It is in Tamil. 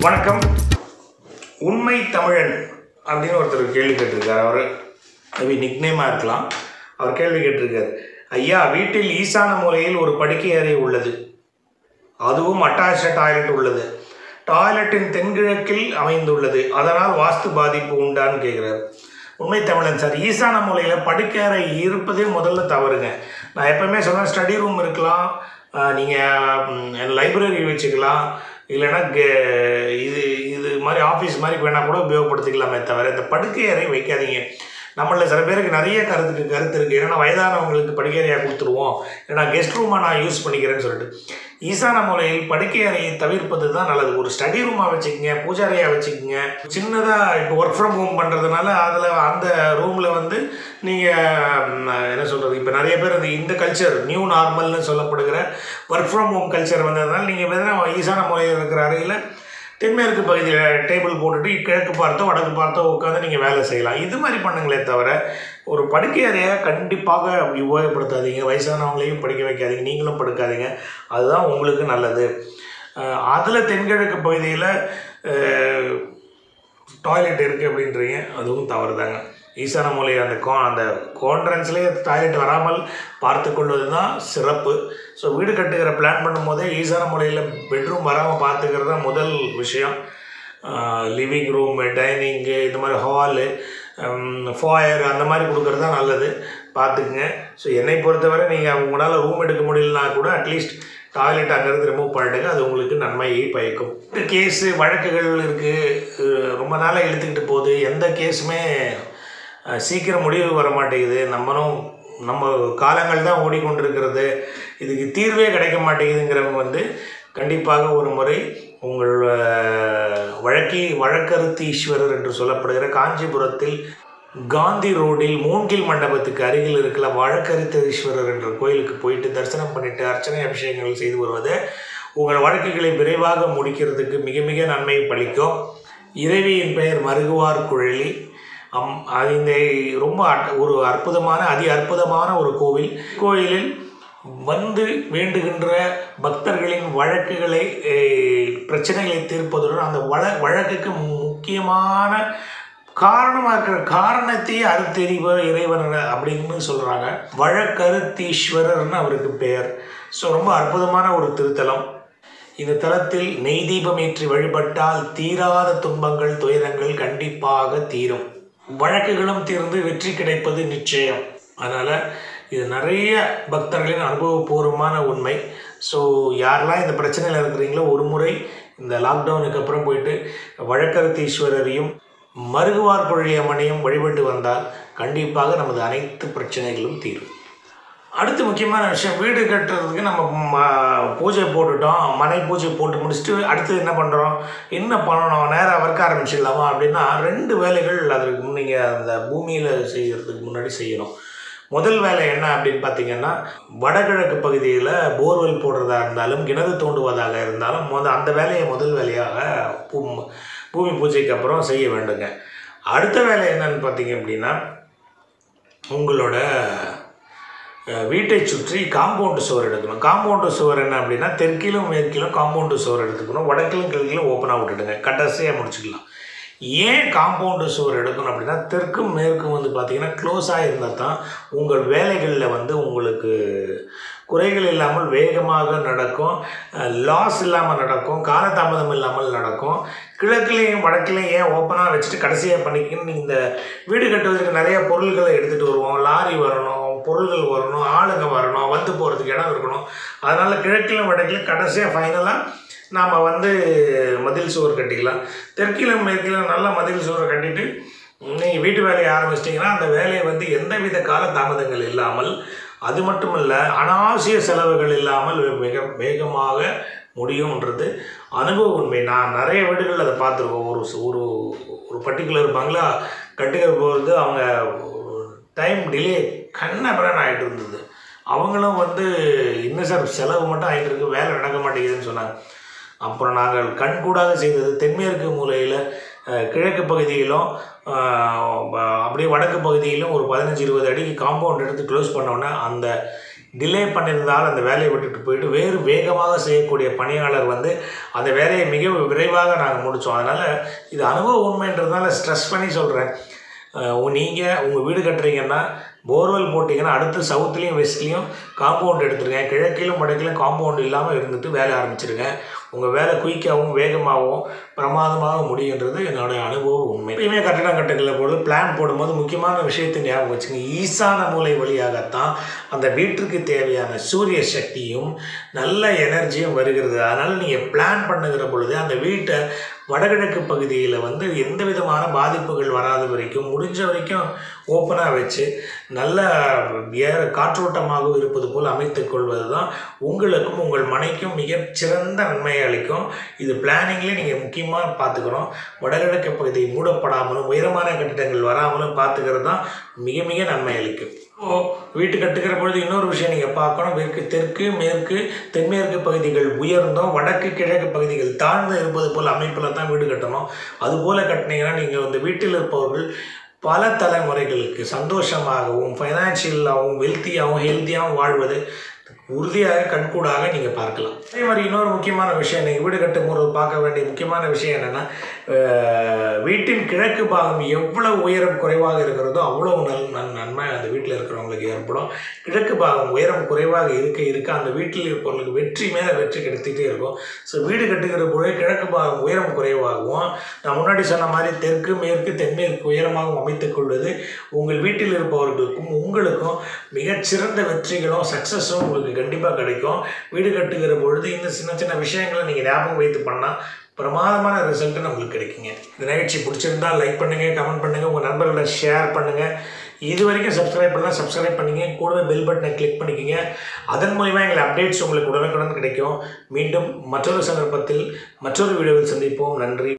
வணக்கம் உண்மை தமிழன் அப்படின்னு ஒருத்தர் கேள்வி கேட்டிருக்கார் அவர் மேபி நிக்னேமாக இருக்கலாம் அவர் கேள்வி கேட்டிருக்கார் ஐயா வீட்டில் ஈசான மூலையில் ஒரு படுக்கை அறை உள்ளது அதுவும் அட்டாச்ட் டாய்லெட் உள்ளது டாய்லெட்டின் தென்கிழக்கில் அமைந்துள்ளது அதனால் வாஸ்து பாதிப்பு உண்டான்னு கேட்குறாரு உண்மை தமிழன் சார் ஈசான மூலையில் படுக்கை அறை இருப்பதே முதல்ல தவறுங்க நான் எப்பவுமே சொன்னேன் ஸ்டடி ரூம் இருக்கலாம் நீங்கள் லைப்ரரி வச்சுக்கலாம் இல்லைன்னா கே- இது இது மாதிரி ஆஃபீஸ் மாதிரி வேணால் கூட உபயோகப்படுத்திக்கலாமே தவிர இந்த படுக்கை அறை வைக்காதீங்க நம்மளில் சில பேருக்கு நிறைய கருத்துக்கு கருத்து இருக்குது ஏன்னா வயதானவங்களுக்கு படுக்கை அறையாக கொடுத்துருவோம் ஏன்னா கெஸ்ட் ரூமாக நான் யூஸ் பண்ணிக்கிறேன்னு சொல்லிட்டு ஈசான மூலையில் படுக்கை அறையை தவிர்ப்பது தான் நல்லது ஒரு ஸ்டடி ரூமாக வச்சுக்கோங்க பூஜாரையாக வச்சுக்கோங்க சின்னதாக இப்போ ஒர்க் ஃப்ரம் ஹோம் பண்ணுறதுனால அதில் அந்த ரூமில் வந்து நீங்கள் என்ன சொல்கிறது இப்போ நிறைய பேர் அது இந்த கல்ச்சர் நியூ நார்மல்னு சொல்லப்படுகிற ஒர்க் ஃப்ரம் ஹோம் கல்ச்சர் வந்ததுனால நீங்கள் பார்த்தீங்கன்னா ஈசான மூலையில் இருக்கிற அறையில் தென்மேற்கு பகுதியில் டேபிள் போட்டுட்டு கிழக்கு பார்த்தோ வடக்கு பார்த்தோ உட்காந்து நீங்கள் வேலை செய்யலாம் இது மாதிரி பண்ணுங்களே தவிர ஒரு படுக்கை அறையை கண்டிப்பாக உபயோகப்படுத்தாதீங்க வயசானவங்களையும் படிக்க வைக்காதீங்க நீங்களும் படுக்காதீங்க அதுதான் உங்களுக்கு நல்லது அதில் தென்கிழக்கு பகுதியில் டாய்லெட் இருக்குது அப்படின்றீங்க அதுவும் தவறு தாங்க ஈசான மூலை அந்த கோ அந்த கான்ட்ரன்ஸ்லேயே டாய்லெட் வராமல் பார்த்து கொள்வது தான் சிறப்பு ஸோ வீடு கட்டுகிற பிளான் பண்ணும்போதே ஈசான மூலையில் பெட்ரூம் வராமல் பார்த்துக்கிறது தான் முதல் விஷயம் லிவிங் ரூமு டைனிங்கு இந்த மாதிரி ஹாலு ஃபாயர் அந்த மாதிரி கொடுக்குறது தான் நல்லது பார்த்துக்குங்க ஸோ என்னை பொறுத்தவரை நீங்கள் உங்களால் ரூம் எடுக்க முடியலனா கூட அட்லீஸ்ட் டாய்லெட் அங்கேருந்து ரிமூவ் பண்ணிடுங்க அது உங்களுக்கு நன்மையை பயக்கும் கேஸு வழக்குகள் இருக்குது ரொம்ப நாளாக இழுத்துக்கிட்டு போகுது எந்த கேஸுமே அஹ், சீக்கிரம் முடிவு வர மாட்டேங்குது நம்மளும் நம்ம காலங்கள் தான் ஓடிக்கொண்டிருக்கிறது இதுக்கு தீர்வே கிடைக்க மாட்டேங்குதுங்கிறவங்க வந்து கண்டிப்பாக ஒரு முறை உங்கள் அஹ், வழக்கி வழக்கறுத்து ஈஸ்வரர் என்று சொல்லப்படுகிற காஞ்சிபுரத்தில் காந்தி ரோடில் மூங்கில் மண்டபத்துக்கு அருகில் இருக்கிற வழக்கறித்த ஈஸ்வரர் என்ற கோயிலுக்கு போயிட்டு தரிசனம் பண்ணிட்டு அர்ச்சனை அபிஷேகங்கள் செய்து வருவது உங்கள் வழக்குகளை விரைவாக முடிக்கிறதுக்கு மிக மிக நன்மை பளிக்கும் இறைவியின் பெயர் மருகுவார் குழலி அம் அது இந்த ரொம்ப அட்- ஒரு அற்புதமான அதி அற்புதமான ஒரு கோவில் கோயிலில் வந்து வேண்டுகின்ற பக்தர்களின் வழக்குகளை eh, பிரச்சனைகளை தீர்ப்பதுடன் அந்த வழ வழக்குக்கு முக்கியமான காரணமாக இருக்கிற காரணத்தையே அறுத்தெறிவர் இறைவன் அப்படின்னு சொல்கிறாங்க வழக்கருத்தீஸ்வரர்னு அவருக்கு பெயர் ஸோ ரொம்ப அற்புதமான ஒரு திருத்தலம் இந்த தலத்தில் நெய் தீபம் ஏற்றி வழிபட்டால் தீராத துன்பங்கள் துயரங்கள் கண்டிப்பாக தீரும் வழக்குகளும் தீர்ந்து வெற்றி கிடைப்பது நிச்சயம் அதனால் இது நிறைய பக்தர்களின் அனுபவபூர்வமான உண்மை ஸோ யாரெல்லாம் இந்த பிரச்சனையில் இருக்கிறீங்களோ ஒரு முறை இந்த லாக்டவுனுக்கு அப்புறம் போயிட்டு வழக்கரத்தீஸ்வரரையும் மருகுவார் பொழியம்மனையும் வழிபட்டு வந்தால் கண்டிப்பாக நமது அனைத்து பிரச்சனைகளும் தீரும் அடுத்து முக்கியமான விஷயம் வீடு கட்டுறதுக்கு நம்ம ம- பூஜை போட்டுட்டோம் மனை பூஜை போட்டு முடிச்சுட்டு அடுத்து என்ன பண்ணுறோம் என்ன பண்ணணும் நேராக வர்க்க ஆரம்பிச்சிடலாமா அப்படின்னா ரெண்டு வேலைகள் அதற்கு நீங்கள் அந்த பூமியில் செய்கிறதுக்கு முன்னாடி செய்யணும் முதல் வேலை என்ன அப்படின்னு பார்த்தீங்கன்னா வடகிழக்கு பகுதியில் போர்வெல் போடுறதா இருந்தாலும் கிணறு தோண்டுவதாக இருந்தாலும் முத அந்த வேலையை முதல் வேலையாக பூ- பூமி பூஜைக்கு அப்புறம் செய்ய வேண்டுங்க அடுத்த வேலை என்னன்னு பார்த்தீங்க அப்படின்னா உங்களோட அஹ், வீட்டை சுற்றி காம்பவுண்டு சுவர் எடுக்கணும் காம்பவுண்டு சுவர் என்ன அப்படின்னா தெற்கிலும் மேற்கிலும் காம்பவுண்டு சுவர் எடுத்துக்கணும் வடக்கிலும் கிழக்கிலும் ஓப்பனாக விட்டுடுங்க கடைசியாக முடிச்சுக்கலாம் ஏன் காம்பவுண்டு சுவர் எடுக்கணும் அப்படின்னா தெற்கும் மேற்கும் வந்து பார்த்தீங்கன்னா க்ளோஸாக இருந்தால் தான் உங்கள் வேலைகளில் வந்து உங்களுக்கு குறைகள் இல்லாமல் வேகமாக நடக்கும் லாஸ் இல்லாமல் நடக்கும் காலதாமதம் இல்லாமல் நடக்கும் கிழக்குலேயும் வடக்குலேயும் ஏன் ஓப்பனாக வச்சுட்டு கடைசியாக பண்ணிக்கணும் நீங்கள் இந்த வீடு கட்டுவதற்கு நிறைய பொருள்களை எடுத்துகிட்டு வருவோம் லாரி வரணும் பொருள்கள் வரணும் ஆளுங்க வரணும் வந்து போகிறதுக்கு இடம் இருக்கணும் அதனால் கிழக்கிலும் வடக்கிலும் கடைசியாக ஃபைனலாக நாம் வந்து மதில் சுவர் கட்டிக்கலாம் தெற்கிலும் மேற்கிலும் நல்லா மதில் சுவரை கட்டிட்டு நீங்கள் வீட்டு வேலையை ஆரம்பிச்சிட்டிங்கன்னா அந்த வேலையை வந்து எந்தவித கால தாமதங்கள் இல்லாமல் அது மட்டும் இல்லை அனாவசிய செலவுகள் இல்லாமல் மிக வேகமாக முடியும்ன்றது அனுபவ உண்மை நான் நிறைய வீடுகளில் அதை பார்த்துருக்கோம் ஒரு சு- ஒரு ஒரு பர்டிகுலர் பங்களா கட்டுகிற போகிறது அவங்க டைம் டிலே கண்ணபுரன் ஆகிட்டு இருந்தது அவங்களும் வந்து இன்னும் சார் செலவு மட்டும் ஆகிட்டு இருக்கு வேலை நடக்க மாட்டேங்குதுன்னு சொன்னாங்க அப்புறம் நாங்கள் கண்கூடாக செய்தது தென்மேற்கு மூலையில் அஹ், கிழக்கு பகுதியிலும் அஹ், ப- அப்படியே வடக்கு பகுதியிலும் ஒரு பதினஞ்சு இருபது அடிக்கு காம்பவுண்ட் எடுத்து க்ளோஸ் பண்ணோன்னே அந்த டிலே பண்ணியிருந்தால் அந்த வேலையை விட்டுட்டு போயிட்டு வேறு வேகமாக செய்யக்கூடிய பணியாளர் வந்து அந்த வேலையை மிக விரைவாக நாங்கள் முடித்தோம் அதனால் இது அனுபவ உண்மைன்றதுனால ஸ்ட்ரெஸ் பண்ணி சொல்கிறேன் நீங்கள் உங்கள் வீடு கட்டுறீங்கன்னா போர்வெல் போட்டிங்கன்னா அடுத்து சவுத்துலேயும் வெஸ்ட்லேயும் காம்பவுண்ட் எடுத்துருங்க கிழக்கிலும் வடக்கிலும் காம்பவுண்ட் இல்லாமல் இருந்துட்டு வேலை ஆரம்பிச்சிருங்க உங்கள் வேலை குயிக்காகவும் வேகமாகவும் பிரமாதமாக முடியுன்றது என்னோடய அனுபவ உண்மை எப்பயுமே கட்டடம் கட்டுகிற பொழுது பிளான் போடும்போது முக்கியமான விஷயத்தை ஞாபகம் வச்சுங்க ஈசான மூலை வழியாகத்தான் அந்த வீட்டிற்கு தேவையான சூரிய சக்தியும் நல்ல எனர்ஜியும் வருகிறது அதனால் நீங்கள் பிளான் பண்ணுகிற பொழுது அந்த வீட்டை வடகிழக்கு பகுதியில் வந்து எந்த விதமான பாதிப்புகள் வராத வரைக்கும் முடிஞ்ச வரைக்கும் ஓப்பனாக வச்சு நல்ல ஏற காற்றோட்டமாக இருப்பது போல் அமைத்துக் கொள்வது தான் உங்களுக்கும் உங்கள் மனைக்கும் மிகச்சிறந்த நன்மையை அளிக்கும் இது பிளானிங்லேயே நீங்கள் முக்கியமாக பார்த்துக்கணும் வடகிழக்கு பகுதி மூடப்படாமலும் உயரமான கட்டிடங்கள் வராமலும் பார்த்துக்கிறது தான் மிக மிக நன்மை அளிக்கும் ஓ வீட்டு கட்டுகிற பொழுது இன்னொரு விஷயம் நீங்கள் பார்க்கணும் மேற்கு தெற்கு மேற்கு தென்மேற்கு பகுதிகள் உயர்ந்தோம் வடக்கு கிழக்கு பகுதிகள் தாழ்ந்து இருப்பது போல் அமைப்பில் தான் வீடு கட்டணும் அதுபோல் கட்டினீங்கன்னா நீங்கள் வந்து வீட்டில் இருப்பவர்கள் பல தலைமுறைகளுக்கு சந்தோஷமாகவும் ஃபைனான்ஷியலாகவும் வெல்த்தியாகவும் ஹெல்த்தியாகவும் வாழ்வது உறுதியாக கண்கூடாக நீங்கள் பார்க்கலாம் அதே மாதிரி இன்னொரு முக்கியமான விஷயம் நீங்கள் வீடு கட்டும் போது பார்க்க வேண்டிய முக்கியமான விஷயம் என்னென்னா வீட்டின் கிழக்கு பாகம் எவ்வளவு உயரம் குறைவாக இருக்கிறதோ அவ்வளோ நல் நன் நன்மை அந்த வீட்டில் இருக்கிறவங்களுக்கு ஏற்படும் கிழக்கு பாகம் உயரம் குறைவாக இருக்க இருக்க அந்த வீட்டில் இருப்பவர்களுக்கு வெற்றி மேலே வெற்றி கிடைத்துட்டே இருக்கும் ஸோ வீடு கட்டுகிற பொழுது கிழக்கு பாகம் உயரம் குறைவாகவும் நான் முன்னாடி சொன்ன மாதிரி தெற்கு மேற்கு தென்மேற்கு உயரமாகவும் அமைத்துக் கொள்வது உங்கள் வீட்டில் இருப்பவர்களுக்கும் உங்களுக்கும் மிகச்சிறந்த வெற்றிகளும் சக்ஸஸும் உங்களுக்கு கண்டிப்பாக கிடைக்கும் வீடு கட்டுகிற பொழுது இந்த சின்ன சின்ன விஷயங்களை நீங்கள் ஞாபகம் வைத்து பண்ணால் பிரமாதமான ரிசல்ட்டு நம்மளுக்கு கிடைக்குங்க இந்த நிகழ்ச்சி பிடிச்சிருந்தா லைக் பண்ணுங்கள் கமெண்ட் பண்ணுங்கள் உங்கள் நண்பர்களை ஷேர் பண்ணுங்கள் இது வரைக்கும் சப்ஸ்கிரைப் பண்ணலாம் சப்ஸ்கிரைப் பண்ணிங்க கூடவே பெல் பட்டனை கிளிக் பண்ணிக்கோங்க அதன் மூலிமா எங்கள் அப்டேட்ஸ் உங்களுக்கு உடனுக்குடன் கிடைக்கும் மீண்டும் மற்றொரு சந்தர்ப்பத்தில் மற்றொரு வீடியோவில் சந்திப்போம் நன்றி